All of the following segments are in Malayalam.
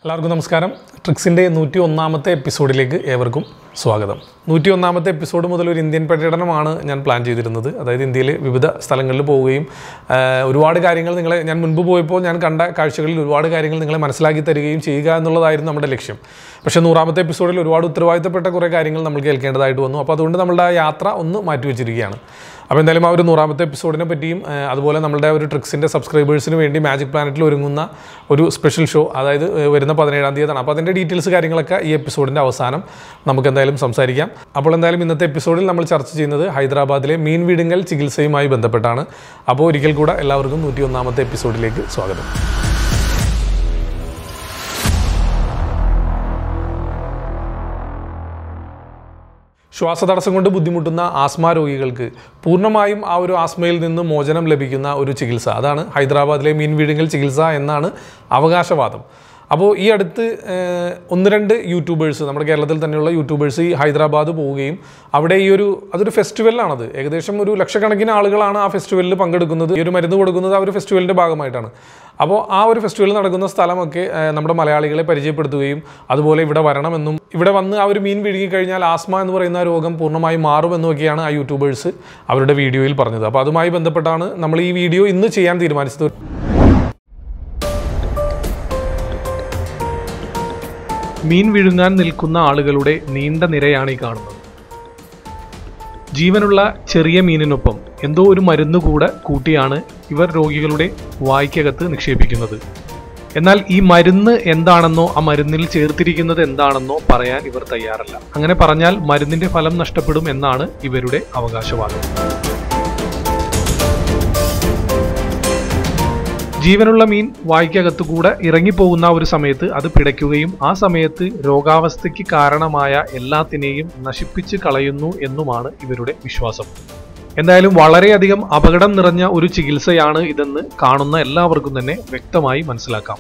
എല്ലാവർക്കും നമസ്കാരം ട്രിക്സിൻ്റെ നൂറ്റി ഒന്നാമത്തെ എപ്പിസോഡിലേക്ക് ഏവർക്കും സ്വാഗതം നൂറ്റി ഒന്നാമത്തെ എപ്പിസോഡ് മുതൽ ഒരു ഇന്ത്യൻ പര്യടനമാണ് ഞാൻ പ്ലാൻ ചെയ്തിരുന്നത് അതായത് ഇന്ത്യയിൽ വിവിധ സ്ഥലങ്ങളിൽ പോവുകയും ആ, ഒരുപാട് കാര്യങ്ങൾ നിങ്ങളെ ഞാൻ മുൻപ് പോയപ്പോൾ ഞാൻ കണ്ട കാഴ്ചകളിൽ ഒരുപാട് കാര്യങ്ങൾ നിങ്ങളെ മനസ്സിലാക്കി തരികയും ചെയ്യുക എന്നുള്ളതായിരുന്നു നമ്മുടെ ലക്ഷ്യം പക്ഷേ നൂറാമത്തെ എപ്പിസോഡിൽ ഒരുപാട് ഉത്തരവാദിത്തപ്പെട്ട കുറേ കാര്യങ്ങൾ നമ്മൾ കേൾക്കേണ്ടതായിട്ട് വന്നു അപ്പോൾ അതുകൊണ്ട് നമ്മളുടെ ആ യാത്ര ഒന്ന് മാറ്റിവെച്ചിരിക്കുകയാണ് അപ്പോൾ എന്തായാലും ആ ഒരു നൂറാമത്തെ എപ്പിസോഡിനെ പറ്റിയും ആ, അതുപോലെ നമ്മളുടെ ഒരു ട്രിക്സിൻ്റെ സബ്സ്ക്രൈബേഴ്സിന് വേണ്ടി മാജിക് പ്ലാനറ്റിൽ ഒരുങ്ങുന്ന ഒരു സ്പെഷ്യൽ ഷോ അതായത് ഏ, വരുന്ന പതിനേഴാം തീയതിയാണ് അപ്പോൾ അതിൻ്റെ ഡീറ്റെയിൽസ് കാര്യങ്ങളൊക്കെ ഈ എപ്പിസോഡിൻ്റെ അവസാനം നമുക്ക് എന്തായാലും സംസാരിക്കാം അപ്പോൾ എന്തായാലും ഇന്നത്തെ എപ്പിസോഡിൽ നമ്മൾ ചർച്ച ചെയ്യുന്നത് ഹൈദരാബാദിലെ മീൻ വീടുങ്ങൽ ചികിത്സയുമായി ബന്ധപ്പെട്ടാണ് അപ്പോൾ ഒരിക്കൽ കൂടെ എല്ലാവർക്കും നൂറ്റി ഒന്നാമത്തെ എപ്പിസോഡിലേക്ക് സ്വാഗതം ശ്വാസതടസ്സം കൊണ്ട് ബുദ്ധിമുട്ടുന്ന ആസ്മ രോഗികൾക്ക് പൂർണ്ണമായും ആ ഒരു ആസ്മയിൽ നിന്ന് മോചനം ലഭിക്കുന്ന ഒരു ചികിത്സ അതാണ് ഹൈദരാബാദിലെ മീൻ വീടുങ്ങൽ ചികിത്സ എന്നാണ് അവകാശവാദം അപ്പോൾ ഈ അടുത്ത് ഏഹ്, ഒന്ന് രണ്ട് യൂട്യൂബേഴ്സ് നമ്മുടെ കേരളത്തിൽ തന്നെയുള്ള യൂട്യൂബേഴ്സ് ഈ ഹൈദരാബാദ് പോവുകയും അവിടെ ഈ ഒരു അതൊരു ഫെസ്റ്റിവലാണത് ഏകദേശം ഒരു ലക്ഷക്കണക്കിന് ആളുകളാണ് ആ ഫെസ്റ്റിവലിൽ പങ്കെടുക്കുന്നത് ഈ ഒരു മരുന്ന് കൊടുക്കുന്നത് ആ ഒരു ഫെസ്റ്റിവലിൻ്റെ ഭാഗമായിട്ടാണ് അപ്പോൾ ആ ഒരു ഫെസ്റ്റിവൽ നടക്കുന്ന സ്ഥലമൊക്കെ ഏഹ്, നമ്മുടെ മലയാളികളെ പരിചയപ്പെടുത്തുകയും അതുപോലെ ഇവിടെ വരണമെന്നും ഇവിടെ വന്ന് ആ ഒരു മീൻ വിഴുങ്ങി കഴിഞ്ഞാൽ ആസ്മ എന്ന് പറയുന്ന ആ രോഗം പൂർണ്ണമായി മാറുമെന്നൊക്കെയാണ് ആ യൂട്യൂബേഴ്സ് അവരുടെ വീഡിയോയിൽ പറഞ്ഞത് അപ്പോൾ അതുമായി ബന്ധപ്പെട്ടാണ് നമ്മൾ ഈ വീഡിയോ ഇന്ന് ചെയ്യാൻ തീരുമാനിച്ചത് മീൻ വിഴുങ്ങാൻ നിൽക്കുന്ന ആളുകളുടെ നീണ്ട നിരയാണ് ഈ കാണുന്നത് ജീവനുള്ള ചെറിയ മീനിനൊപ്പം എന്തോ ഒരു മരുന്ന് കൂടെ കൂട്ടിയാണ് ഇവർ രോഗികളുടെ വായ്ക്കകത്ത് നിക്ഷേപിക്കുന്നത് എന്നാൽ ഈ മരുന്ന് എന്താണെന്നോ ആ മരുന്നിൽ ചേർത്തിരിക്കുന്നത് എന്താണെന്നോ പറയാൻ ഇവർ തയ്യാറല്ല അങ്ങനെ പറഞ്ഞാൽ മരുന്നിന്റെ ഫലം നഷ്ടപ്പെടും എന്നാണ് ഇവരുടെ അവകാശവാദം ജീവനുള്ള മീൻ വായ്ക്കകത്തുകൂടെ ഇറങ്ങിപ്പോകുന്ന ഒരു സമയത്ത് അത് പിടയ്ക്കുകയും ആ സമയത്ത് രോഗാവസ്ഥയ്ക്ക് കാരണമായ എല്ലാത്തിനെയും നശിപ്പിച്ച് കളയുന്നു എന്നുമാണ് ഇവരുടെ വിശ്വാസം എന്തായാലും വളരെയധികം അപകടം നിറഞ്ഞ ഒരു ചികിത്സയാണ് ഇതെന്ന് കാണുന്ന എല്ലാവർക്കും തന്നെ വ്യക്തമായി മനസ്സിലാക്കാം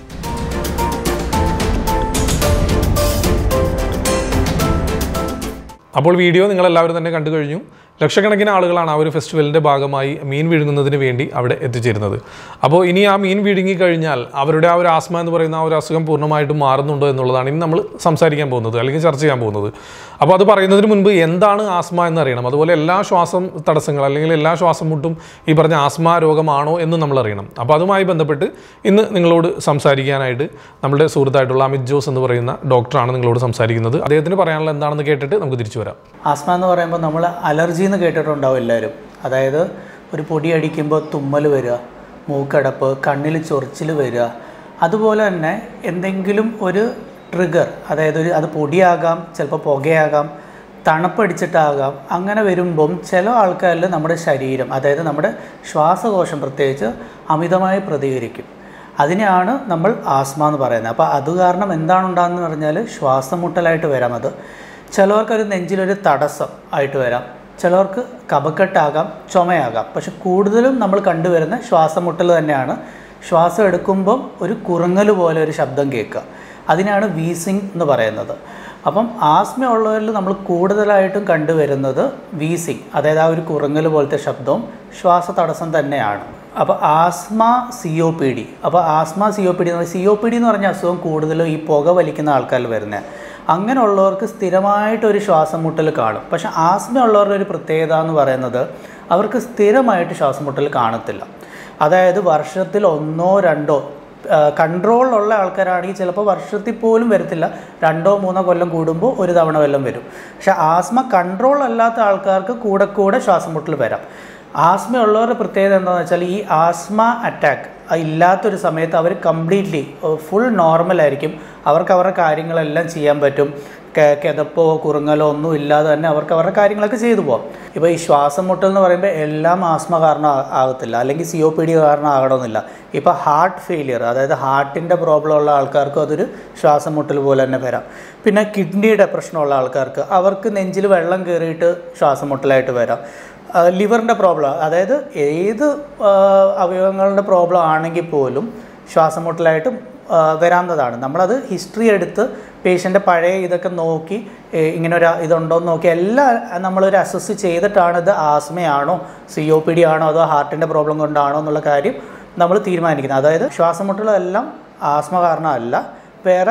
അപ്പോൾ വീഡിയോ നിങ്ങളെല്ലാവരും തന്നെ കണ്ടു കഴിഞ്ഞു ലക്ഷക്കണക്കിന് ആളുകളാണ് ആ ഒരു ഫെസ്റ്റിവലിൻ്റെ ഭാഗമായി മീൻ വിഴുങ്ങുന്നതിന് വേണ്ടി അവിടെ എത്തിച്ചേരുന്നത് അപ്പോൾ ഇനി ആ മീൻ വിഴുങ്ങി കഴിഞ്ഞാൽ അവരുടെ ആ ഒരു ആസ്മ എന്ന് പറയുന്ന ആ ഒരു അസുഖം പൂർണ്ണമായിട്ടും മാറുന്നുണ്ടോ എന്നുള്ളതാണ് ഇനി നമ്മൾ സംസാരിക്കാൻ പോകുന്നത് അല്ലെങ്കിൽ ചർച്ച ചെയ്യാൻ പോകുന്നത് അപ്പോൾ അത് പറയുന്നതിന് മുൻപ് എന്താണ് ആസ്മ എന്ന് അറിയണം അതുപോലെ എല്ലാ ശ്വാസം തടസ്സങ്ങൾ അല്ലെങ്കിൽ എല്ലാ ശ്വാസം മുട്ടും ഈ പറഞ്ഞ ആസ്മ രോഗമാണോ എന്ന് നമ്മൾ അറിയണം അപ്പോൾ അതുമായി ബന്ധപ്പെട്ട് ഇന്ന് നിങ്ങളോട് സംസാരിക്കാനായിട്ട് നമ്മുടെ സുഹൃത്തായിട്ടുള്ള അമിത് ജോസ് എന്ന് പറയുന്ന ഡോക്ടറാണ് നിങ്ങളോട് സംസാരിക്കുന്നത് അദ്ദേഹത്തിന് പറയാനുള്ള എന്താണെന്ന് കേട്ടിട്ട് നമുക്ക് തിരിച്ചു വരാം ആസ്മ എന്ന് പറയുമ്പോൾ നമ്മൾ അലർജി എന്ന് കേട്ടിട്ടുണ്ടാവും എല്ലാവരും അതായത് ഒരു പൊടി അടിക്കുമ്പോൾ തുമ്മൽ വരിക മൂക്കടപ്പ് കണ്ണിൽ ചൊറിച്ചിൽ വരിക അതുപോലെ തന്നെ എന്തെങ്കിലും ഒരു ട്രിഗർ അതായത് ഒരു അത് പൊടിയാകാം ചിലപ്പോൾ പുകയാകാം തണുപ്പടിച്ചിട്ടാകാം അങ്ങനെ വരുമ്പം ചില ആൾക്കാരിൽ നമ്മുടെ ശരീരം അതായത് നമ്മുടെ ശ്വാസകോശം പ്രത്യേകിച്ച് അമിതമായി പ്രതികരിക്കും അതിനെയാണ് നമ്മൾ ആസ്മ എന്ന് പറയുന്നത് അപ്പോൾ അത് കാരണം എന്താണ് ഉണ്ടാകുന്നത് പറഞ്ഞാൽ ശ്വാസം മുട്ടലായിട്ട് വരാം അത് ചിലവർക്കൊരു നെഞ്ചിലൊരു തടസ്സം ആയിട്ട് വരാം ചിലവർക്ക് കഫക്കെട്ടാകാം ചുമയാകാം പക്ഷെ കൂടുതലും നമ്മൾ കണ്ടുവരുന്ന ശ്വാസം മുട്ടൽ തന്നെയാണ് ശ്വാസം എടുക്കുമ്പം ഒരു കുറുങ്ങൽ പോലെ ഒരു ശബ്ദം കേൾക്കുക അതിനാണ് വീസിങ് എന്ന് പറയുന്നത് അപ്പം ആസ്മ ഉള്ളവരിൽ നമ്മൾ കൂടുതലായിട്ടും കണ്ടുവരുന്നത് വീസിങ് അതായത് ആ ഒരു കുറുങ്ങൽ പോലത്തെ ശബ്ദവും ശ്വാസ തടസ്സം തന്നെയാണ് അപ്പോൾ asthma C O P D അപ്പോൾ asthma C O P D C O P D എന്ന് പറഞ്ഞ അസുഖം കൂടുതലും ഈ പുക വലിക്കുന്ന ആൾക്കാരിൽ വരുന്നത് അങ്ങനെയുള്ളവർക്ക് സ്ഥിരമായിട്ട് ഒരു ശ്വാസം മുട്ടൽ കാണും പക്ഷെ ആസ്മ ഉള്ളവരുടെ ഒരു പ്രത്യേകത എന്ന് പറയുന്നത് അവർക്ക് സ്ഥിരമായിട്ട് ശ്വാസം മുട്ടൽ കാണത്തില്ല അതായത് വർഷത്തിൽ ഒന്നോ രണ്ടോ കൺട്രോളിലുള്ള ആൾക്കാരാണെങ്കിൽ ചിലപ്പോൾ വർഷത്തിൽ പോലും വരത്തില്ല രണ്ടോ മൂന്നോ കൊല്ലം കൂടുമ്പോൾ ഒരു തവണ വല്ലം വരും പക്ഷെ ആസ്മ കൺട്രോൾ അല്ലാത്ത ആൾക്കാർക്ക് കൂടെ കൂടെ ശ്വാസം മുട്ടൽ വരാം ആസ്മ ഉള്ളവരുടെ പ്രത്യേകത എന്താണെന്ന് വെച്ചാൽ ഈ ആസ്മ അറ്റാക്ക് ഇല്ലാത്തൊരു സമയത്ത് അവർ കംപ്ലീറ്റ്ലി ഫുൾ നോർമലായിരിക്കും അവർക്ക് അവരുടെ കാര്യങ്ങളെല്ലാം ചെയ്യാൻ പറ്റും കെ- കിതപ്പോ കുറുങ്ങലോ ഒന്നും ഇല്ലാതെ തന്നെ അവർക്ക് അവരുടെ കാര്യങ്ങളൊക്കെ ചെയ്തു പോകാം ഇപ്പോൾ ഈ ശ്വാസം മുട്ടൽ എന്ന് പറയുമ്പോൾ എല്ലാം ആസ്മ കാരണം ആ- ആകത്തില്ല അല്ലെങ്കിൽ സി ഒ പി ഡി കാരണം ആകണമെന്നില്ല ഇപ്പോൾ ഹാർട്ട് ഫെയിലിയർ അതായത് ഹാർട്ടിൻ്റെ പ്രോബ്ലം ഉള്ള ആൾക്കാർക്കും അതൊരു ശ്വാസം മുട്ടൽ പോലെ തന്നെ വരാം പിന്നെ കിഡ്നിയുടെ പ്രശ്നമുള്ള ആൾക്കാർക്ക് അവർക്ക് നെഞ്ചിൽ വെള്ളം കയറിയിട്ട് ശ്വാസം മുട്ടലായിട്ട് വരാം ലിവറിൻ്റെ പ്രോബ്ലം അതായത് ഏത് ആ, അവയവങ്ങളുടെ പ്രോബ്ലം ആണെങ്കിൽ പോലും ശ്വാസം മുട്ടലായിട്ടും ആ, വരാവുന്നതാണ് നമ്മളത് ഹിസ്റ്ററി എടുത്ത് പേഷ്യൻ്റെ പഴയ ഇതൊക്കെ നോക്കി ഏ, ഇങ്ങനെ ഒരു ഇതുണ്ടോ എന്ന് നോക്കി എല്ലാം നമ്മളൊരു അസസ് ചെയ്തിട്ടാണ് ഇത് ആസ്മയാണോ സി ഒ പി ഡി ആണോ അതോ ഹാർട്ടിൻ്റെ പ്രോബ്ലം കൊണ്ടാണോ എന്നുള്ള കാര്യം നമ്മൾ തീരുമാനിക്കുന്നത് അതായത് ശ്വാസം മുട്ടലെല്ലാം ആസ്മ കാരണമല്ല വേറെ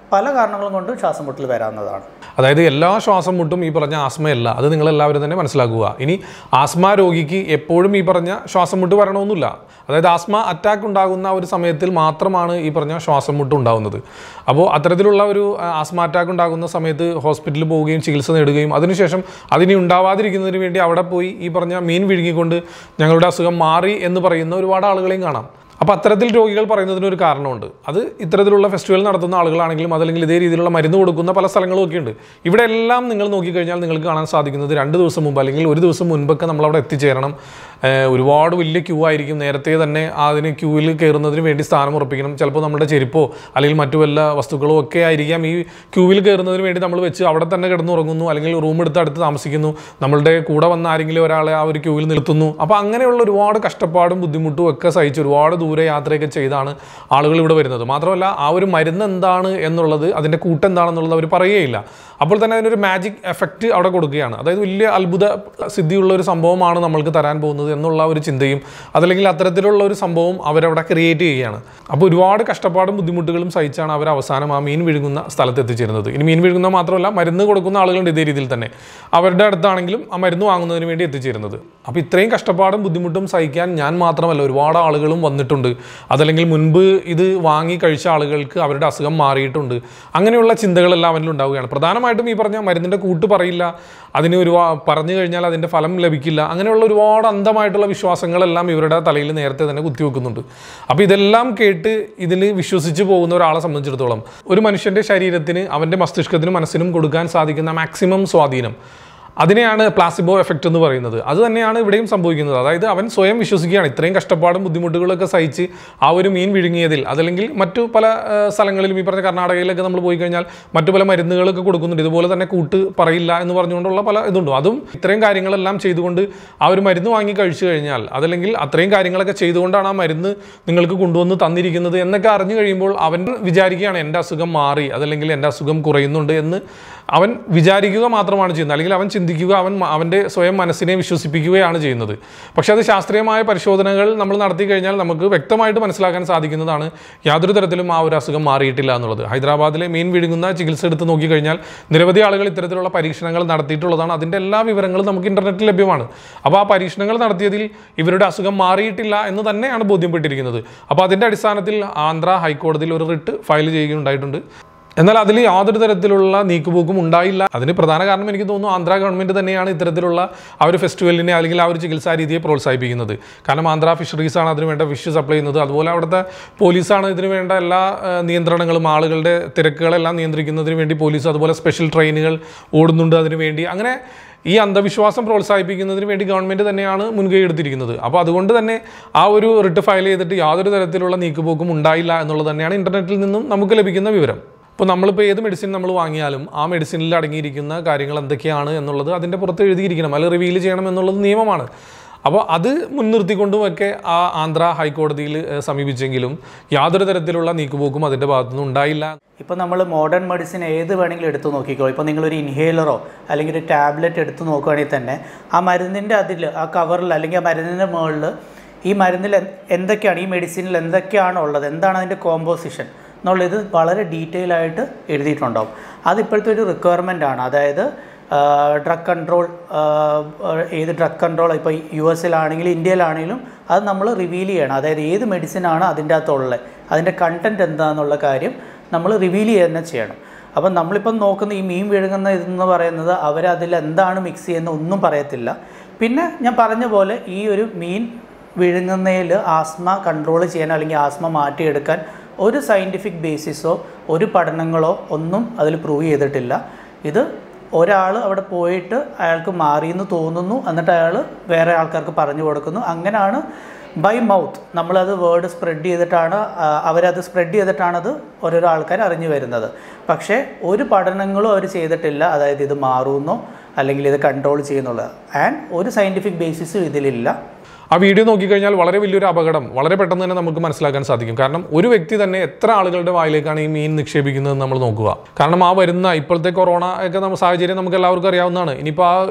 പല കാരണങ്ങളും കൊണ്ട് ശ്വാസം മുട്ടൽ വരാവുന്നതാണ് അതായത് എല്ലാ ശ്വാസം മുട്ടും ഈ പറഞ്ഞ ആസ്മയല്ല അത് നിങ്ങൾ എല്ലാവരും തന്നെ മനസ്സിലാക്കുക ഇനി ആസ്മ രോഗിക്ക് എപ്പോഴും ഈ പറഞ്ഞ ശ്വാസം മുട്ട് വരണമെന്നില്ല അതായത് ആസ്മ അറ്റാക്ക് ഉണ്ടാകുന്ന ഒരു സമയത്തിൽ മാത്രമാണ് ഈ പറഞ്ഞ ശ്വാസം മുട്ട് ഉണ്ടാകുന്നത് അപ്പോൾ അത്തരത്തിലുള്ള ഒരു ആ, ആസ്മ അറ്റാക്ക് ഉണ്ടാകുന്ന സമയത്ത് ഹോസ്പിറ്റലിൽ പോവുകയും ചികിത്സ നേടുകയും അതിനുശേഷം അതിനി ഉണ്ടാവാതിരിക്കുന്നതിന് വേണ്ടി അവിടെ പോയി ഈ പറഞ്ഞ മീൻ വിഴുങ്ങിക്കൊണ്ട് ഞങ്ങളുടെ അസുഖം മാറി എന്ന് പറയുന്ന ഒരുപാട് ആളുകളെയും കാണാം അപ്പോൾ അത്തരത്തിൽ രോഗികൾ പറയുന്നതിന് ഒരു കാരണമുണ്ട് അത് ഇത്തരത്തിലുള്ള ഫെസ്റ്റിവൽ നടത്തുന്ന ആളുകളാണെങ്കിലും അതല്ലെങ്കിൽ ഇതേ രീതിയിലുള്ള മരുന്ന് കൊടുക്കുന്ന പല സ്ഥലങ്ങളും ഒക്കെ ഉണ്ട് ഇവിടെ എല്ലാം നിങ്ങൾ നോക്കിക്കഴിഞ്ഞാൽ നിങ്ങൾക്ക് കാണാൻ സാധിക്കുന്നത് രണ്ട് ദിവസം മുമ്പ് അല്ലെങ്കിൽ ഒരു ദിവസം മുൻപൊക്കെ നമ്മൾ അവിടെ എത്തിച്ചേരണം ഏഹ് ഒരുപാട് വലിയ ക്യൂ ആയിരിക്കും നേരത്തെ തന്നെ അതിന് ക്യൂവിൽ കയറുന്നതിന് വേണ്ടി സ്ഥാനം ഉറപ്പിക്കണം ചിലപ്പോൾ നമ്മുടെ ചെരുപ്പോ അല്ലെങ്കിൽ മറ്റു വല്ല വസ്തുക്കളോ ഒക്കെ ആയിരിക്കാം ഈ ക്യൂവിൽ കയറുന്നതിന് വേണ്ടി നമ്മൾ വെച്ച് അവിടെ തന്നെ കിടന്നുറങ്ങുന്നു അല്ലെങ്കിൽ റൂം എടുത്ത് അടുത്ത് താമസിക്കുന്നു നമ്മളുടെ കൂടെ വന്ന ആരെങ്കിലും ഒരാളെ ആ ഒരു ക്യൂവിൽ നിർത്തുന്നു അപ്പോൾ അങ്ങനെയുള്ള ഒരുപാട് കഷ്ടപ്പാടും ബുദ്ധിമുട്ടും ഒക്കെ സഹിച്ച് ഒരുപാട് ദൂരെ യാത്രയൊക്കെ ചെയ്താണ് ആളുകൾ ഇവിടെ വരുന്നത് മാത്രമല്ല ആ ഒരു മരുന്ന് എന്താണ് എന്നുള്ളത് അതിൻ്റെ കൂട്ടെന്താണെന്നുള്ളത് അവർ പറയുകയില്ല അപ്പോൾ തന്നെ അതിനൊരു മാജിക് എഫക്റ്റ് അവിടെ കൊടുക്കുകയാണ് അതായത് വലിയ അത്ഭുത സിദ്ധിയുള്ള ഒരു സംഭവമാണ് നമ്മൾക്ക് തരാൻ പോകുന്നത് എന്നുള്ള ഒരു ചിന്തയും അതല്ലെങ്കിൽ അത്തരത്തിലുള്ള ഒരു സംഭവം അവരവിടെ ക്രിയേറ്റ് ചെയ്യുകയാണ് അപ്പോൾ ഒരുപാട് കഷ്ടപ്പാടും ബുദ്ധിമുട്ടുകളും സഹിച്ചാണ് അവർ അവസാനം ആ മീൻ വിഴുങ്ങുന്ന സ്ഥലത്ത് എത്തിച്ചേരുന്നത് ഇനി മീൻ വിഴുങ്ങുന്ന മാത്രമല്ല മരുന്ന് കൊടുക്കുന്ന ആളുകളുണ്ട് ഇതേ രീതിയിൽ തന്നെ അവരുടെ അടുത്താണെങ്കിലും ആ മരുന്ന് വാങ്ങുന്നതിന് വേണ്ടി എത്തിച്ചേരുന്നത് അപ്പോൾ ഇത്രയും കഷ്ടപ്പാടും ബുദ്ധിമുട്ടും സഹിക്കാൻ ഞാൻ മാത്രമല്ല ഒരുപാട് ആളുകളും വന്നിട്ടുണ്ട് അതല്ലെങ്കിൽ മുൻപ് ഇത് വാങ്ങി കഴിച്ച ആളുകൾക്ക് അവരുടെ അസുഖം മാറിയിട്ടുണ്ട് അങ്ങനെയുള്ള ചിന്തകളെല്ലാം അവരിൽ ഉണ്ടാവുകയാണ് പ്രധാനമായിട്ടും ഈ പറഞ്ഞ മരുന്നിൻ്റെ കൂട്ട് പറയില്ല അതിന് ഒരു പറഞ്ഞു കഴിഞ്ഞാൽ അതിൻ്റെ ഫലം ലഭിക്കില്ല അങ്ങനെയുള്ള ഒരുപാട് അന്ധമായിട്ടുള്ള വിശ്വാസങ്ങളെല്ലാം ഇവരുടെ തലയിൽ നേരത്തെ തന്നെ കുത്തിവെക്കുന്നുണ്ട് അപ്പോൾ ഇതെല്ലാം കേട്ട് ഇതിൽ വിശ്വസിച്ച് പോകുന്ന ഒരാളെ സംബന്ധിച്ചിടത്തോളം ഒരു മനുഷ്യൻ്റെ ശരീരത്തിന് അവൻ്റെ മസ്തിഷ്കത്തിനും മനസ്സിനും കൊടുക്കാൻ സാധിക്കുന്ന മാക്സിമം സ്വാധീനം അതിനെയാണ് പ്ലാസിബോ എഫക്റ്റ് എന്ന് പറയുന്നത് അത് തന്നെയാണ് ഇവിടെയും സംഭവിക്കുന്നത് അതായത് അവൻ സ്വയം വിശ്വസിക്കുകയാണ് ഇത്രയും കഷ്ടപ്പാടും ബുദ്ധിമുട്ടുകളൊക്കെ സഹിച്ച് ആ ഒരു മീൻ വിഴുങ്ങിയതിൽ അതല്ലെങ്കിൽ മറ്റു പല ആ, സ്ഥലങ്ങളിലും ഈ പറഞ്ഞ കർണാടകയിലൊക്കെ നമ്മൾ പോയി കഴിഞ്ഞാൽ മറ്റു പല മരുന്നുകളൊക്കെ കൊടുക്കുന്നുണ്ട് ഇതുപോലെ തന്നെ കൂട്ട് പറയില്ല എന്ന് പറഞ്ഞുകൊണ്ടുള്ള പല ഇതുണ്ട് അതും ഇത്രയും കാര്യങ്ങളെല്ലാം ചെയ്തുകൊണ്ട് ആ ഒരു മരുന്ന് വാങ്ങി കഴിച്ചു കഴിഞ്ഞാൽ അതല്ലെങ്കിൽ അത്രയും കാര്യങ്ങളൊക്കെ ചെയ്തുകൊണ്ടാണ് ആ മരുന്ന് നിങ്ങൾക്ക് കൊണ്ടുവന്ന് തന്നിരിക്കുന്നത് എന്നൊക്കെ അറിഞ്ഞു കഴിയുമ്പോൾ അവൻ വിചാരിക്കുകയാണ് എൻ്റെ അസുഖം മാറി അതല്ലെങ്കിൽ എൻ്റെ അസുഖം കുറയുന്നുണ്ട് എന്ന് അവൻ വിചാരിക്കുക മാത്രമാണ് ചെയ്യുന്നത് അല്ലെങ്കിൽ അവൻ ചിന്തിക്കുക അവൻ മ- അവൻ്റെ സ്വയം മനസ്സിനെ വിശ്വസിപ്പിക്കുകയാണ് ചെയ്യുന്നത് പക്ഷേ അത് ശാസ്ത്രീയമായ പരിശോധനകൾ നമ്മൾ നടത്തി കഴിഞ്ഞാൽ നമുക്ക് വ്യക്തമായിട്ട് മനസ്സിലാക്കാൻ സാധിക്കുന്നതാണ് യാതൊരു തരത്തിലും ആ ഒരു അസുഖം മാറിയിട്ടില്ല എന്നുള്ളത് ഹൈദരാബാദിലെ മീൻ വിഴുങ്ങുന്ന ചികിത്സ എടുത്ത് നോക്കിക്കഴിഞ്ഞാൽ നിരവധി ആളുകൾ ഇത്തരത്തിലുള്ള പരീക്ഷണങ്ങൾ നടത്തിയിട്ടുള്ളതാണ് അതിൻ്റെ എല്ലാ വിവരങ്ങളും നമുക്ക് ഇൻ്റർനെറ്റിൽ ലഭ്യമാണ് അപ്പോൾ ആ പരീക്ഷണങ്ങൾ നടത്തിയതിൽ ഇവരുടെ അസുഖം മാറിയിട്ടില്ല എന്ന് തന്നെയാണ് ബോധ്യപ്പെട്ടിരിക്കുന്നത് അപ്പോൾ അതിൻ്റെ അടിസ്ഥാനത്തിൽ ആന്ധ്ര ഹൈക്കോടതിയിൽ ഒരു റിട്ട് ഫയൽ ചെയ്യുകയുണ്ടായിട്ടുണ്ട് എന്നാൽ അതിൽ യാതൊരു തരത്തിലുള്ള നീക്കുപോക്കും ഉണ്ടായില്ല അതിന് പ്രധാന കാരണം എനിക്ക് തോന്നുന്നു ആന്ധ്ര ഗവൺമെന്റ് തന്നെയാണ് ഇത്തരത്തിലുള്ള ആ ഒരു ഫെസ്റ്റിവലിനെ അല്ലെങ്കിൽ ആ ഒരു ചികിത്സാ രീതിയെ പ്രോത്സാഹിപ്പിക്കുന്നത് കാരണം ആന്ധ്ര ഫിഷറീസ് ആണ് അതിന് വേണ്ട ഫിഷ് സപ്ലൈ ചെയ്യുന്നത് അതുപോലെ അവിടുത്തെ പോലീസാണ് ഇതിന് വേണ്ട എല്ലാ ആ, നിയന്ത്രണങ്ങളും ആളുകളുടെ തിരക്കുകളെല്ലാം നിയന്ത്രിക്കുന്നതിന് വേണ്ടി പോലീസ് അതുപോലെ സ്പെഷ്യൽ ട്രെയിനുകൾ ഓടുന്നുണ്ട് അതിന് വേണ്ടി അങ്ങനെ ഈ അന്ധവിശ്വാസം പ്രോത്സാഹിപ്പിക്കുന്നതിന് വേണ്ടി ഗവൺമെന്റ് തന്നെയാണ് മുൻകൈ എടുത്തിരിക്കുന്നത് അപ്പോൾ അതുകൊണ്ട് തന്നെ ആ ഒരു റിട്ട് ഫയൽ ചെയ്തിട്ട് യാതൊരു തരത്തിലുള്ള നീക്കുപോക്കും ഉണ്ടായില്ല എന്നുള്ളത് തന്നെയാണ് ഇന്റർനെറ്റിൽ നിന്നും നമുക്ക് ലഭിക്കുന്ന വിവരം ഇപ്പോൾ നമ്മളിപ്പോൾ ഏത് മെഡിസിൻ നമ്മൾ വാങ്ങിയാലും ആ മെഡിസിനിൽ അടങ്ങിയിരിക്കുന്ന കാര്യങ്ങൾ എന്തൊക്കെയാണ് എന്നുള്ളത് അതിൻ്റെ പുറത്ത് എഴുതിയിരിക്കണം അല്ലെങ്കിൽ റിവീൽ ചെയ്യണം എന്നുള്ളത് നിയമമാണ് അപ്പോൾ അത് മുൻനിർത്തിക്കൊണ്ടുമൊക്കെ ആ ആന്ധ്ര ഹൈക്കോടതിയിൽ ഏഹ്, സമീപിച്ചെങ്കിലും യാതൊരു തരത്തിലുള്ള നീക്കുപോക്കും അതിൻ്റെ ഭാഗത്തുനിന്ന് ഉണ്ടായില്ല ഇപ്പോൾ നമ്മൾ മോഡേൺ മെഡിസിൻ ഏത് വേണമെങ്കിലും എടുത്ത് നോക്കിക്കോ ഇപ്പോൾ നിങ്ങളൊരു ഇൻഹേലറോ അല്ലെങ്കിൽ ഒരു ടാബ്ലറ്റ് എടുത്ത് നോക്കുകയാണെങ്കിൽ തന്നെ ആ മരുന്നിൻ്റെ അതിൽ ആ കവറിൽ അല്ലെങ്കിൽ ആ മരുന്നിൻ്റെ മുകളിൽ ഈ മരുന്നിൽ എന്ത്- എന്തൊക്കെയാണ് ഈ മെഡിസിനിൽ എന്തൊക്കെയാണ് ഉള്ളത് എന്താണ് അതിൻ്റെ കോമ്പോസിഷൻ എന്നുള്ളത് വളരെ ഡീറ്റെയിൽ ആയിട്ട് എഴുതിയിട്ടുണ്ടാവും അത് ഇപ്പോഴത്തെ ഒരു റിക്വയർമെൻ്റ് ആണ് അതായത് ഡ്രഗ് കൺട്രോൾ ഏത് ഡ്രഗ് കൺട്രോൾ ഇപ്പോൾ യു എസിലാണെങ്കിലും ഇന്ത്യയിലാണെങ്കിലും അത് നമ്മൾ റിവീൽ ചെയ്യണം അതായത് ഏത് മെഡിസിനാണ് അതിൻ്റെ അകത്തുള്ളത് അതിൻ്റെ കണ്ടൻറ്റ് എന്താണെന്നുള്ള കാര്യം നമ്മൾ റിവീൽ ചെയ്യുക തന്നെ ചെയ്യണം അപ്പം നമ്മളിപ്പം നോക്കുന്ന ഈ മീൻ വിഴുങ്ങുന്ന ഇതെന്ന് പറയുന്നത് അവരതിൽ എന്താണ് മിക്സ് ചെയ്യുന്ന ഒന്നും പറയത്തില്ല പിന്നെ ഞാൻ പറഞ്ഞ പോലെ ഈ ഒരു മീൻ വിഴുങ്ങുന്നതിൽ ആസ്മ കൺട്രോൾ ചെയ്യാൻ അല്ലെങ്കിൽ ആസ്മ മാറ്റിയെടുക്കാൻ ഒരു സയൻറ്റിഫിക് ബേസിസോ ഒരു പഠനങ്ങളോ ഒന്നും അതിൽ പ്രൂവ് ചെയ്തിട്ടില്ല ഇത് ഒരാൾ അവിടെ പോയിട്ട് അയാൾക്ക് മാറിയെന്ന് തോന്നുന്നു എന്നിട്ട് അയാൾ വേറെ ആൾക്കാർക്ക് പറഞ്ഞു കൊടുക്കുന്നു അങ്ങനെയാണ് ബൈ മൗത്ത് നമ്മളത് വേർഡ് സ്പ്രെഡ് ചെയ്തിട്ടാണ് ആ, അവരത് സ്പ്രെഡ് ചെയ്തിട്ടാണത് ഓരോരോ ആൾക്കാർ അറിഞ്ഞു വരുന്നത് പക്ഷേ ഒരു പഠനങ്ങളും അവർ ചെയ്തിട്ടില്ല അതായത് ഇത് മാറുമെന്നോ അല്ലെങ്കിൽ ഇത് കൺട്രോൾ ചെയ്യുന്നുള്ളത് ആൻഡ് ഒരു സയൻറ്റിഫിക് ബേസിസും ഇതിലില്ല ആ വീഡിയോ നോക്കിക്കഴിഞ്ഞാൽ വളരെ വലിയൊരു അപകടം വളരെ പെട്ടെന്ന് തന്നെ നമുക്ക് മനസ്സിലാക്കാൻ സാധിക്കും കാരണം ഒരു വ്യക്തി തന്നെ എത്ര ആളുകളുടെ വായിലേക്കാണ് ഈ മീൻ നിക്ഷേപിക്കുന്നത് നമ്മൾ നോക്കുക കാരണം ആ വരുന്ന ഇപ്പോഴത്തെ കൊറോണ ഒക്കെ നമ്മൾ സാഹചര്യം നമുക്ക് എല്ലാവർക്കും അറിയാവുന്നതാണ് ഇനിയിപ്പോൾ ആ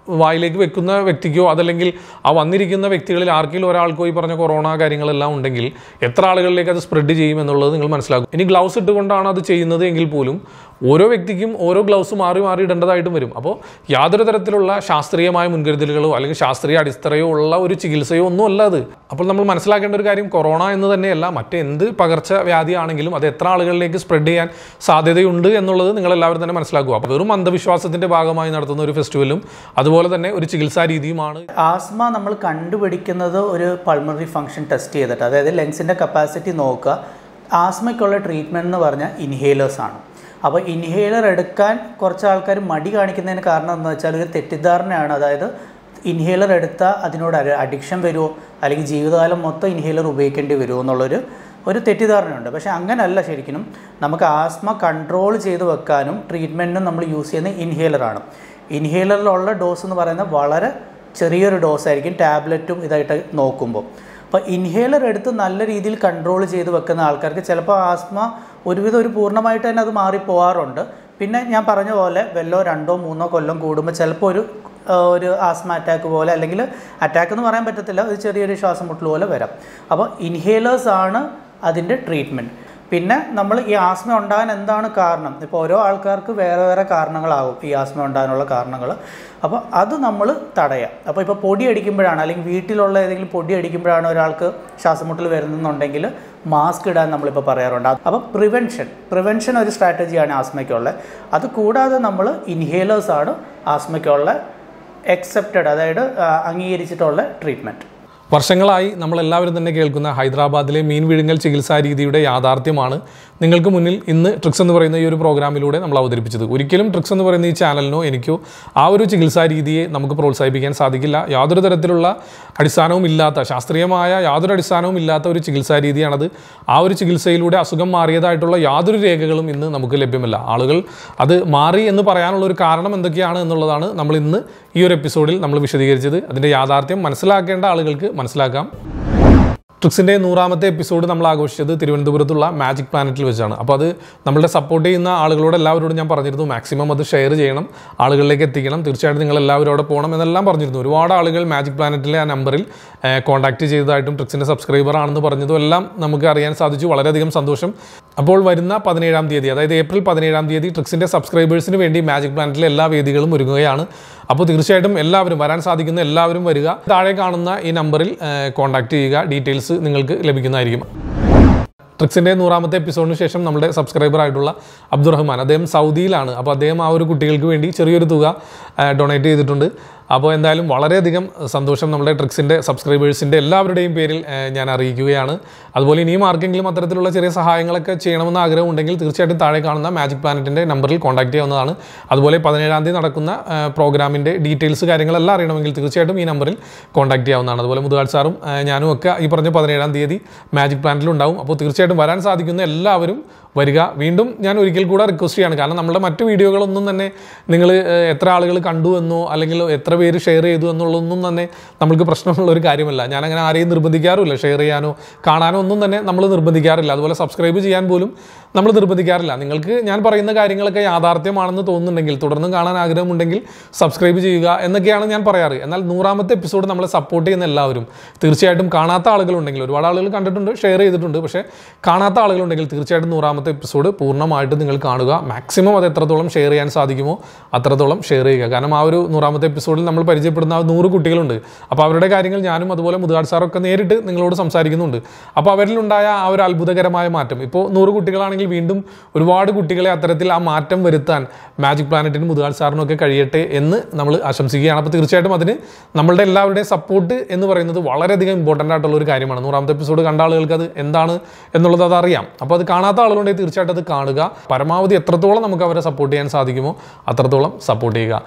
വായിലേക്ക് വെക്കുന്ന വ്യക്തിക്കോ അതല്ലെങ്കിൽ ആ വന്നിരിക്കുന്ന വ്യക്തികളിൽ ആർക്കെങ്കിലും ഒരാൾക്കോ ഈ പറഞ്ഞ കൊറോണ കാര്യങ്ങളെല്ലാം ഉണ്ടെങ്കിൽ എത്ര ആളുകളിലേക്ക് അത് സ്പ്രെഡ് ചെയ്യും എന്നുള്ളത് നിങ്ങൾ മനസ്സിലാക്കും ഇനി ഗ്ലൗസ് ഇട്ടുകൊണ്ടാണ് അത് ചെയ്യുന്നത് എങ്കിൽ പോലും ഓരോ വ്യക്തിക്കും ഓരോ ഗ്ലൗസ് മാറി മാറി ഇടേണ്ടതായിട്ടും വരും അപ്പോൾ യാതൊരു തരത്തിലുള്ള ശാസ്ത്രീയമായ മുൻകരുതലുകളോ അല്ലെങ്കിൽ ശാസ്ത്രീയ അടിത്തറയോ ഉള്ള ഒരു ചികിത്സയോ ഒന്നും അല്ല അത് അപ്പോൾ നമ്മൾ മനസ്സിലാക്കേണ്ട ഒരു കാര്യം കൊറോണ എന്ന് തന്നെയല്ല മറ്റെന്ത് പകർച്ചവ്യാധി ആണെങ്കിലും അത് എത്ര ആളുകളിലേക്ക് സ്പ്രെഡ് ചെയ്യാൻ സാധ്യതയുണ്ട് എന്നുള്ളത് നിങ്ങൾ എല്ലാവരും തന്നെ മനസ്സിലാക്കുക അപ്പോൾ വെറും അന്ധവിശ്വാസത്തിന്റെ ഭാഗമായി നടത്തുന്ന ഒരു ഫെസ്റ്റിവലും അതുപോലെ തന്നെ ഒരു ചികിത്സാ രീതിയുമാണ് ആസ്മ നമ്മൾ കണ്ടുപിടിക്കുന്നത് ഒരു പൾമണറി ഫംഗ്ഷൻ ടെസ്റ്റ് ചെയ്തിട്ട് അതായത് ലങ്സിൻ്റെ കപ്പാസിറ്റി നോക്കുക ആസ്മയ്ക്കുള്ള ട്രീറ്റ്മെൻറ്റ് എന്ന് പറഞ്ഞാൽ ഇൻഹേലേഴ്സ് ആണ് അപ്പോൾ ഇൻഹേലർ എടുക്കാൻ കുറച്ച് ആൾക്കാർ മടി കാണിക്കുന്നതിന് കാരണം എന്ന് വെച്ചാൽ ഒരു തെറ്റിദ്ധാരണയാണ് അതായത് ഇൻഹേലർ എടുത്താൽ അതിനോട് അഡിക്ഷൻ വരുമോ അല്ലെങ്കിൽ ജീവിതകാലം മൊത്തം ഇൻഹേലർ ഉപയോഗിക്കേണ്ടി വരുമോ എന്നുള്ളൊരു ഒരു തെറ്റിദ്ധാരണയുണ്ട് പക്ഷേ അങ്ങനല്ല ശരിക്കും നമുക്ക് ആസ്മ കൺട്രോൾ ചെയ്ത് വെക്കാനും ട്രീറ്റ്മെൻറ്റിനും നമ്മൾ യൂസ് ചെയ്യുന്ന ഇൻഹേലറാണ് ഇൻഹേലറിലുള്ള ഡോസ് എന്ന് പറയുന്നത് വളരെ ചെറിയൊരു ഡോസ് ആയിരിക്കും ടാബ്ലറ്റും ഇതായിട്ട് നോക്കുമ്പോൾ അപ്പോൾ ഇൻഹേലർ എടുത്ത് നല്ല രീതിയിൽ കൺട്രോൾ ചെയ്ത് വെക്കുന്ന ആൾക്കാർക്ക് ചിലപ്പോൾ ആസ്മ ഒരുവിധം ഒരു പൂർണ്ണമായിട്ട് തന്നെ അത് മാറിപ്പോവാറുണ്ട് പിന്നെ ഞാൻ പറഞ്ഞ പോലെ വെല്ലോ രണ്ടോ മൂന്നോ കൊല്ലം കൂടുമ്പോൾ ചിലപ്പോൾ ഒരു ആ, ഒരു ആസ്മ അറ്റാക്ക് പോലെ അല്ലെങ്കിൽ അറ്റാക്ക് എന്ന് പറയാൻ പറ്റത്തില്ല ഒരു ചെറിയൊരു ശ്വാസം മുട്ടൽ പോലെ വരാം അപ്പോൾ ഇൻഹേലേഴ്സ് ആണ് അതിൻ്റെ ട്രീറ്റ്മെൻറ്റ് പിന്നെ നമ്മൾ ഈ ആസ്മ ഉണ്ടാകാൻ എന്താണ് കാരണം ഇപ്പോൾ ഓരോ ആൾക്കാർക്ക് വേറെ വേറെ കാരണങ്ങളാകും ഈ ആസ്മ ഉണ്ടാകാനുള്ള കാരണങ്ങൾ അപ്പോൾ അത് നമ്മൾ തടയാം അപ്പോൾ ഇപ്പോൾ പൊടി അടിക്കുമ്പോഴാണ് അല്ലെങ്കിൽ വീട്ടിലുള്ള ഏതെങ്കിലും പൊടി അടിക്കുമ്പോഴാണ് ഒരാൾക്ക് ശ്വാസമുട്ടൽ വരുന്നുണ്ടെങ്കിൽ മാസ്ക് ഇടാൻ നമ്മളിപ്പോൾ പറയാറുണ്ട് അപ്പോൾ പ്രിവെൻഷൻ പ്രിവെൻഷൻ ഒരു സ്ട്രാറ്റജിയാണ് ആസ്മയ്ക്കുള്ളത് അത് കൂടാതെ നമ്മൾ ഇൻഹേലേഴ്സ് ആണ് ആസ്മയ്ക്കുള്ള എക്സെപ്റ്റഡ് അതായത് ആ, അംഗീകരിച്ചിട്ടുള്ള ട്രീറ്റ്മെൻറ്റ് വർഷങ്ങളായി നമ്മളെല്ലാവരും തന്നെ കേൾക്കുന്ന ഹൈദരാബാദിലെ മീൻ വിഴുങ്ങൽ ചികിത്സാ രീതിയുടെ യാഥാർത്ഥ്യമാണ് നിങ്ങൾക്ക് മുന്നിൽ ഇന്ന് ട്രിക്സ് എന്ന് പറയുന്ന ഈ ഒരു പ്രോഗ്രാമിലൂടെ നമ്മൾ അവതരിപ്പിച്ചത് ഒരിക്കലും ട്രിക്സ് എന്ന് പറയുന്ന ഈ ചാനലിനോ എനിക്കോ ആ ഒരു ചികിത്സാ രീതിയെ നമുക്ക് പ്രോത്സാഹിപ്പിക്കാൻ സാധിക്കില്ല യാതൊരു തരത്തിലുള്ള അടിസ്ഥാനവും ഇല്ലാത്ത ശാസ്ത്രീയമായ യാതൊരു അടിസ്ഥാനവും ഇല്ലാത്ത ഒരു ചികിത്സാ രീതിയാണത് ആ ഒരു ചികിത്സയിലൂടെ അസുഖം മാറിയതായിട്ടുള്ള യാതൊരു രേഖകളും ഇന്ന് നമുക്ക് ലഭ്യമല്ല ആളുകൾ അത് മാറി എന്ന് പറയാനുള്ള ഒരു കാരണം എന്തൊക്കെയാണ് എന്നുള്ളതാണ് നമ്മൾ ഇന്ന് ഈ ഒരു എപ്പിസോഡിൽ നമ്മൾ വിശദീകരിച്ചത് അതിൻ്റെ യാഥാർത്ഥ്യം മനസ്സിലാക്കേണ്ട ആളുകൾക്ക് മനസ്സിലാക്കാം ട്രിക്സിൻ്റെ നൂറാമത്തെ എപ്പിസോഡ് നമ്മൾ ആഘോഷിച്ചത് തിരുവനന്തപുരത്തുള്ള മാജിക് പ്ലാനറ്റിൽ വെച്ചാണ് അപ്പോൾ അത് നമ്മളുടെ സപ്പോർട്ട് ചെയ്യുന്ന ആളുകളോട് എല്ലാവരോടും ഞാൻ പറഞ്ഞിരുന്നു മാക്സിമം അത് ഷെയർ ചെയ്യണം ആളുകളിലേക്ക് എത്തിക്കണം തീർച്ചയായിട്ടും നിങ്ങൾ എല്ലാവരും അവിടെ പോകണം എന്നെല്ലാം പറഞ്ഞിരുന്നു ഒരുപാട് ആളുകൾ മാജിക് പ്ലാനറ്റിലെ ആ നമ്പറിൽ കോൺടാക്ട് ചെയ്തതായിട്ടും ട്രിക്സിൻ്റെ സബ്സ്ക്രൈബർ ആണെന്ന് പറഞ്ഞതും എല്ലാം നമുക്ക് അറിയാൻ സാധിച്ചു വളരെയധികം സന്തോഷം അപ്പോൾ വരുന്ന പതിനേഴാം തീയതി അതായത് ഏപ്രിൽ പതിനേഴാം തീയതി ട്രിക്സിൻ്റെ സബ്സ്ക്രൈബേഴ്സിന് വേണ്ടി മാജിക് പ്ലാനറ്റിലെ എല്ലാ വേദികളും ഒരുങ്ങുകയാണ് അപ്പോൾ തീർച്ചയായിട്ടും എല്ലാവരും വരാൻ സാധിക്കുന്ന എല്ലാവരും വരിക താഴെ കാണുന്ന ഈ നമ്പറിൽ കോൺടാക്ട് ചെയ്യുക ഡീറ്റെയിൽസ് നിങ്ങൾക്ക് ലഭിക്കുന്നതായിരിക്കും ട്രിക്സിൻ്റെ നൂറാമത്തെ എപ്പിസോഡിന് ശേഷം നമ്മുടെ സബ്സ്ക്രൈബർ ആയിട്ടുള്ള അബ്ദുറഹ്മാൻ അദ്ദേഹം സൗദിയിലാണ് അപ്പോൾ അദ്ദേഹം ആ ഒരു കുട്ടികൾക്ക് വേണ്ടി ചെറിയൊരു തുക ഡൊണേറ്റ് ചെയ്തിട്ടുണ്ട് അപ്പോൾ എന്തായാലും വളരെയധികം സന്തോഷം നമ്മുടെ ട്രിക്സിൻ്റെ സബ്സ്ക്രൈബേഴ്സിൻ്റെ എല്ലാവരുടെയും പേരിൽ ഏഹ്, ഞാൻ അറിയിക്കുകയാണ് അതുപോലെ ഇനിയും ആർക്കെങ്കിലും അത്തരത്തിലുള്ള ചെറിയ സഹായങ്ങളൊക്കെ ചെയ്യണമെന്ന് ആഗ്രഹമുണ്ടെങ്കിൽ തീർച്ചയായിട്ടും താഴെ കാണുന്ന മാജിക് പ്ലാനറ്റിൻ്റെ നമ്പറിൽ കോൺടാക്ട് ചെയ്യാവുന്നതാണ് അതുപോലെ പതിനേഴാം തീയതി നടക്കുന്ന പ്രോഗ്രാമിൻ്റെ ഡീറ്റെയിൽസ് കാര്യങ്ങളെല്ലാം അറിയണമെങ്കിൽ തീർച്ചയായിട്ടും ഈ നമ്പറിൽ കോൺടാക്ട് ചെയ്യാവുന്നതാണ് അതുപോലെ മുതുകാൽ സാറും ഏഹ്, ഞാനും ഒക്കെ ഈ പറഞ്ഞ പതിനേഴാം തീയതി മാജിക് പ്ലാനറ്റിൽ ഉണ്ടാവും അപ്പോൾ തീർച്ചയായിട്ടും വരാൻ സാധിക്കുന്ന എല്ലാവരും വരിക വീണ്ടും ഞാൻ ഒരിക്കൽ കൂടെ റിക്വസ്റ്റ് ചെയ്യാണ് കാരണം നമ്മുടെ മറ്റു വീഡിയോകളൊന്നും തന്നെ നിങ്ങൾ എത്ര ആളുകൾ കണ്ടു എന്നോ അല്ലെങ്കിൽ എത്ര പേര് ഷെയർ ചെയ്തു എന്നുള്ളതൊന്നും തന്നെ നമ്മൾക്ക് പ്രശ്നമുള്ള ഒരു കാര്യമല്ല ഞാൻ അങ്ങനെ ആരെയും നിർബന്ധിക്കാറുമില്ല ഷെയർ ചെയ്യാനോ കാണാനോ ഒന്നും തന്നെ നമ്മൾ നിർബന്ധിക്കാറില്ല അതുപോലെ സബ്സ്ക്രൈബ് ചെയ്യാൻ പോലും നമ്മൾ നിർബന്ധിക്കാറില്ല നിങ്ങൾക്ക് ഞാൻ പറയുന്ന കാര്യങ്ങളൊക്കെ യാഥാർത്ഥ്യമാണെന്ന് തോന്നുന്നുണ്ടെങ്കിൽ തുടർന്നും കാണാൻ ആഗ്രഹമുണ്ടെങ്കിൽ സബ്സ്ക്രൈബ് ചെയ്യുക എന്നൊക്കെയാണ് ഞാൻ പറയാറ് എന്നാൽ നൂറാമത്തെ എപ്പിസോഡ് നമ്മളെ സപ്പോർട്ട് ചെയ്യുന്ന എല്ലാവരും തീർച്ചയായിട്ടും കാണാത്ത ആളുകളുണ്ടെങ്കിൽ ഒരുപാട് ആളുകൾ കണ്ടിട്ടുണ്ട് ഷെയർ ചെയ്തിട്ടുണ്ട് പക്ഷേ കാണാത്ത ആളുകളുണ്ടെങ്കിൽ തീർച്ചയായിട്ടും നൂറാമത്തെ എപ്പിസോഡ് പൂർണ്ണമായിട്ട് നിങ്ങൾ കാണുക മാക്സിമം അത് എത്രത്തോളം ഷെയർ ചെയ്യാൻ സാധിക്കുമോ അത്രത്തോളം ഷെയർ ചെയ്യുക കാരണം ആ ഒരു നൂറാമത്തെ എപ്പിസോഡിൽ നമ്മൾ പരിചയപ്പെടുന്ന ആ നൂറ് കുട്ടികളുണ്ട് അപ്പോൾ അവരുടെ കാര്യങ്ങൾ ഞാനും അതുപോലെ മുതുകാട് സാറൊക്കെ നേരിട്ട് നിങ്ങളോട് സംസാരിക്കുന്നുണ്ട് അപ്പോൾ അവരിലുണ്ടായ ആ ഒരു അത്ഭുതകരമായ മാറ്റം ഇപ്പോൾ നൂറ് കുട്ടികളാണെങ്കിൽ വീണ്ടും ഒരുപാട് കുട്ടികളെ അത്തരത്തിൽ ആ മാറ്റം വരുത്താൻ മാജിക് പ്ലാനറ്റിനും മുതുകാട് സാറിനും ഒക്കെ കഴിയട്ടെ എന്ന് നമ്മൾ ആശംസിക്കുകയാണ് അപ്പോൾ തീർച്ചയായിട്ടും അതിന് നമ്മളുടെ എല്ലാവരുടെയും സപ്പോർട്ട് എന്ന് പറയുന്നത് വളരെയധികം ഇമ്പോർട്ടൻ്റ് ആയിട്ടുള്ള ഒരു കാര്യമാണ് നൂറാമത്തെ എപ്പിസോഡ് കണ്ട ആളുകൾക്ക് അത് എന്താണ് എന്നുള്ളത് അത് അറിയാം അപ്പോൾ അത് കാണാത്ത ആളുകളുണ്ടെങ്കിൽ തീർച്ചയായിട്ടും അത് കാണുക പരമാവധി എത്രത്തോളം നമുക്ക് അവരെ സപ്പോർട്ട് ചെയ്യാൻ സാധിക്കുമോ അത്രത്തോളം സപ്പോർട്ട് ചെയ്യുക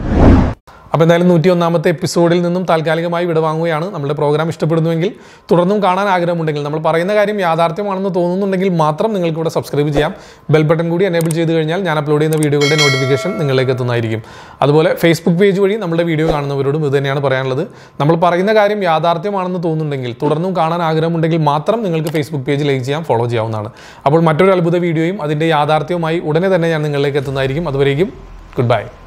അപ്പോൾ എന്തായാലും നൂറ്റി ഒന്നാമത്തെ എപ്പിസോഡിൽ നിന്നും താൽക്കാലികമായി വിടവാങ്ങുകയാണ് നമ്മുടെ പ്രോഗ്രാം ഇഷ്ടപ്പെടുന്നുവെങ്കിൽ തുടർന്നും കാണാൻ ആഗ്രഹമുണ്ടെങ്കിൽ നമ്മൾ പറയുന്ന കാര്യം യാഥാർത്ഥ്യമാണെന്ന് തോന്നുന്നുണ്ടെങ്കിൽ മാത്രം നിങ്ങൾക്ക് ഇവിടെ സബ്സ്ക്രൈബ് ചെയ്യാം ബെൽ ബട്ടൺ കൂടി എനേബിൾ ചെയ്ത് കഴിഞ്ഞാൽ ഞാൻ അപ്ലോഡ് ചെയ്യുന്ന വീഡിയോകളുടെ നോട്ടിഫിക്കേഷൻ നിങ്ങളിലേക്ക് എത്തുന്നതായിരിക്കും അതുപോലെ ഫേസ്ബുക്ക് പേജ് വഴി നമ്മുടെ വീഡിയോ കാണുന്നവരോടും ഇത് തന്നെയാണ് പറയാനുള്ളത് നമ്മൾ പറയുന്ന കാര്യം യാഥാർത്ഥ്യമാണെന്ന് തോന്നുന്നുണ്ടെങ്കിൽ തുടർന്നും കാണാൻ ആഗ്രഹമുണ്ടെങ്കിൽ മാത്രം നിങ്ങൾക്ക് ഫേസ്ബുക്ക് പേജ് ലൈക്ക് ചെയ്യാം ഫോളോ ചെയ്യാവുന്നതാണ് അപ്പോൾ മറ്റൊരു അത്ഭുത വീഡിയോയും അതിൻ്റെ യാഥാർത്ഥ്യവുമായി ഉടനെ തന്നെ ഞാൻ നിങ്ങളിലേക്ക് എത്തുന്നതായിരിക്കും അതുവരേക്കും ഗുഡ് ബൈ